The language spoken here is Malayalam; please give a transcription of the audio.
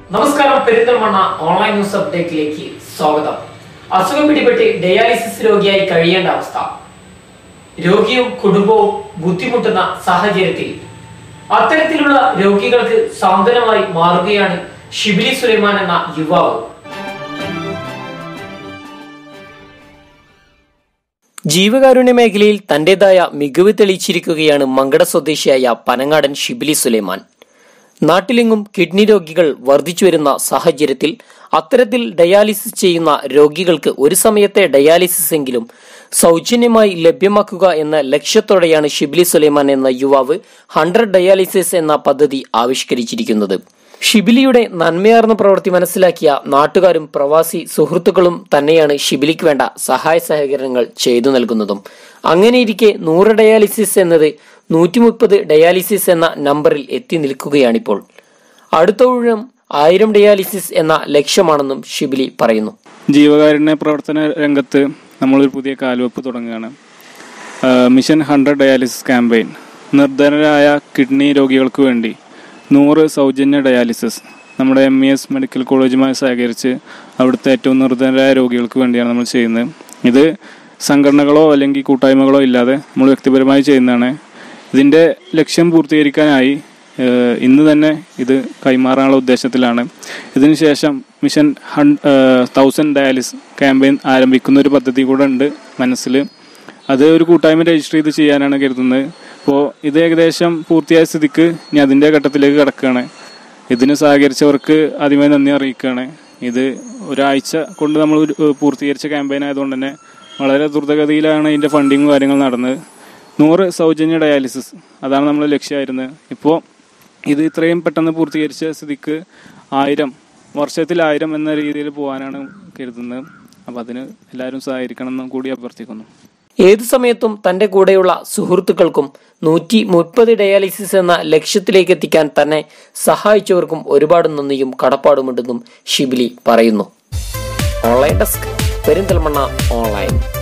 നമസ്കാരം പെരിന്തൽമണ്ണ ഓൺലൈൻ ന്യൂസ് അപ്ഡേറ്റിലേക്ക് സ്വാഗതം അസുഖം പിടിപെട്ട് ഡയാലിസിസ് രോഗിയായി കഴിയേണ്ട അവസ്ഥ രോഗിയും കുടുംബവും ബുദ്ധിമുട്ടുന്ന സാഹചര്യത്തിൽ അത്തരത്തിലുള്ള രോഗികൾക്ക് സാന്ത്വനമായി മാറുകയാണ് ഷിബിലി സുലൈമാൻ എന്ന യുവാവ് ജീവകാരുണ്യ മേഖലയിൽ തന്റേതായ മികവ് തെളിയിച്ചിരിക്കുകയാണ് മങ്കട സ്വദേശിയായ പനങ്ങാടൻ ഷിബിലി സുലൈമാൻ നാട്ടിലെങ്ങും കിഡ്നി രോഗികൾ വർദ്ധിച്ചുവരുന്ന സാഹചര്യത്തിൽ അത്തരത്തിൽ ഡയാലിസിസ് ചെയ്യുന്ന രോഗികൾക്ക് ഒരു സമയത്തെ ഡയാലിസിസ് എങ്കിലും സൗജന്യമായി ലഭ്യമാക്കുക എന്ന ലക്ഷ്യത്തോടെയാണ് ഷിബ്ലി സുലൈമാൻ എന്ന യുവാവ് ഹൺഡ്രഡ് ഡയാലിസിസ് എന്ന പദ്ധതി ആവിഷ്കരിച്ചിരിക്കുന്നത് ഷിബിലിയുടെ നന്മയാർന്ന പ്രവൃത്തി മനസ്സിലാക്കിയ നാട്ടുകാരും പ്രവാസി സുഹൃത്തുക്കളും തന്നെയാണ് ഷിബിലിക്ക് വേണ്ട സഹായ സഹകരണങ്ങൾ ചെയ്തു നൽകുന്നതും അങ്ങനെയിരിക്കെ നൂറ് ഡയാലിസിസ് എന്നത് നൂറ്റി മുപ്പത് ഡയാലിസിസ് എന്ന നമ്പറിൽ എത്തി നിൽക്കുകയാണിപ്പോൾ അടുത്ത ഊഴം ആയിരം ഡയാലിസിസ് എന്ന ലക്ഷ്യമാണെന്നും ഷിബിലി പറയുന്നു ജീവകാരുണ്യ പ്രവർത്തന രംഗത്ത് നമ്മളൊരു പുതിയ കാൽവെപ്പ് തുടങ്ങുകയാണ് ആ, മിഷൻ ഹൺഡ്രഡ് ഡയാലിസിസ് ക്യാമ്പയിൻ നിർധനരായ കിഡ്നി രോഗികൾക്ക് വേണ്ടി നൂറ് സൗജന്യ ഡയാലിസിസ് നമ്മുടെ എം ഇ എസ് മെഡിക്കൽ കോളേജുമായി സഹകരിച്ച് അവിടുത്തെ ഏറ്റവും നിർധനരായ രോഗികൾക്ക് വേണ്ടിയാണ് നമ്മൾ ചെയ്യുന്നത് ഇത് സംഘടനകളോ അല്ലെങ്കിൽ കൂട്ടായ്മകളോ ഇല്ലാതെ നമ്മൾ വ്യക്തിപരമായി ചെയ്യുന്നതാണ് ഇതിൻ്റെ ലക്ഷ്യം പൂർത്തീകരിക്കാനായി ഏഹ് ഇന്ന് തന്നെ ഇത് കൈമാറാനുള്ള ഉദ്ദേശത്തിലാണ് ഇതിനുശേഷം മിഷൻ ഹൺ തൗസൻഡ് ഡയാലിസ് ക്യാമ്പയിൻ ആരംഭിക്കുന്ന ഒരു പദ്ധതി കൂടെ ഉണ്ട് മനസ്സിൽ അത് ഒരു കൂട്ടായ്മ രജിസ്റ്റർ ചെയ്ത് ചെയ്യാനാണ് കരുതുന്നത് അപ്പോൾ ഇത് ഏകദേശം പൂർത്തിയായ സ്ഥിതിക്ക് ഇനി അതിൻ്റെ ഘട്ടത്തിലേക്ക് കിടക്കുകയാണ് ഇതിന് സഹകരിച്ചവർക്ക് ആദ്യമായി നന്ദി അറിയിക്കുകയാണ് ഇത് ഒരാഴ്ച കൊണ്ട് നമ്മൾ ഒരു, ഏഹ് പൂർത്തീകരിച്ച ക്യാമ്പയിൻ ആയതുകൊണ്ട് തന്നെ വളരെ ദ്രുതഗതിയിലാണ് ഇതിൻ്റെ ഫണ്ടിങ്ങും കാര്യങ്ങളും നടന്നത് നൂറ് സൗജന്യ ഡയാലിസിസ് അതാണ് നമ്മൾ ലക്ഷ്യമായിരുന്നത് ഇപ്പോൾ ഇത് ഇത്രയും പെട്ടെന്ന് പൂർത്തീകരിച്ച സ്ഥിതിക്ക് ആയിരം വർഷത്തിൽ ആയിരം എന്ന രീതിയിൽ പോകാനാണ് കരുതുന്നത് അപ്പോൾ അതിന് എല്ലാവരും സഹകരിക്കണം എന്നും കൂടി അഭ്യർത്ഥിക്കുന്നു ഏതു സമയത്തും തന്റെ കൂടെയുള്ള സുഹൃത്തുക്കൾക്കും നൂറ്റി മുപ്പത് ഡയാലിസിസ് എന്ന ലക്ഷ്യത്തിലേക്ക് എത്തിക്കാൻ തന്നെ സഹായിച്ചവർക്കും ഒരുപാട് നന്ദിയും കടപ്പാടുമുണ്ടെന്നും ഷിബിലി പറയുന്നു ഓൺലൈൻ ഡെസ്ക് പെരിന്തൽമണ്ണ ഓൺലൈൻ